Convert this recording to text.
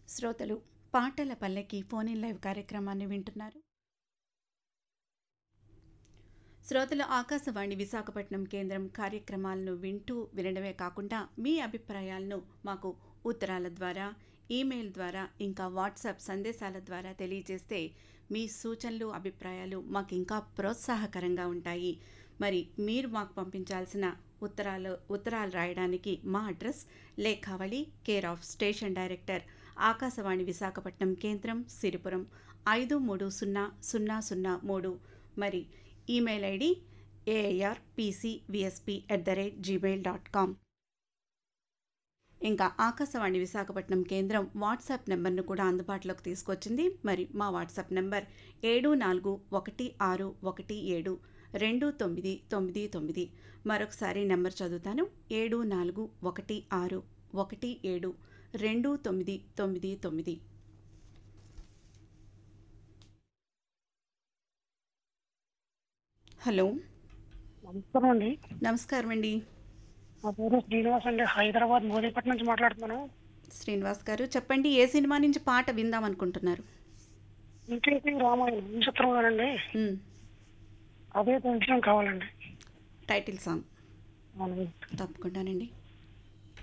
శ్రోతలు పాటల పల్లెకి phone in live కార్యక్రమాన్ని వింటున్నారు శ్రోతలు ఆకాశవాణి విశాఖపట్నం కేంద్రం కార్యక్రమాలను వింటూ వినడమే కాకుండా మీ అభిప్రాయాలను మాకు ఉత్తరాల ద్వారా ఈమెయిల్ ద్వారా ఇంకా వాట్సాప్ సందేశాల ద్వారా తెలియజేస్తే మీ సూచనలు అభిప్రాయాలు మాకు ఇంకా ప్రోత్సాహకరంగా ఉంటాయి మరి మీరు మాకు పంపించాల్సిన ఉత్తరాలు ఉత్తరాలు రాయడానికి మా address Lekhavali care of station director Akashvani Visakhapatnam కేంద్రం సిరిపురం ఐదు మూడు సున్నా సున్నా సున్నా మూడు మరి email ID AIR PC VSP at the rate Gmail dot com ఇంకా ఆకాశవాణి విశాఖపట్నం కేంద్రం వాట్సాప్ నెంబర్ను కూడా అందుబాటులోకి తీసుకొచ్చింది మరి మా వాట్సాప్ నెంబర్ ఏడు నాలుగు ఒకటి ఆరు ఒకటి ఏడు రెండు తొమ్మిది తొమ్మిది తొమ్మిది మరొకసారి నెంబర్ చదువుతాను ఏడు నాలుగు ఒకటి ఆరు ఒకటి ఏడు రెండు తొమ్మిది తొమ్మిది తొమ్మిది హలో నమస్కారం అండి నమస్కారం అండి నా పేరు శ్రీనివాస్ అండి హైదరాబాద్ మోదీపట్నం నుంచి మాట్లాడుతున్నాను శ్రీనివాస్ గారు చెప్పండి ఏ సినిమా నుంచి పాట విందాం అనుకుంటున్నారు ఇంకేంటి రామాయణం ఈ చిత్రంలోనండి మ్, అదే పెన్షన్ కావాలండి టైటిల్ సాంగ్ అవునండి తప్పకుండానండి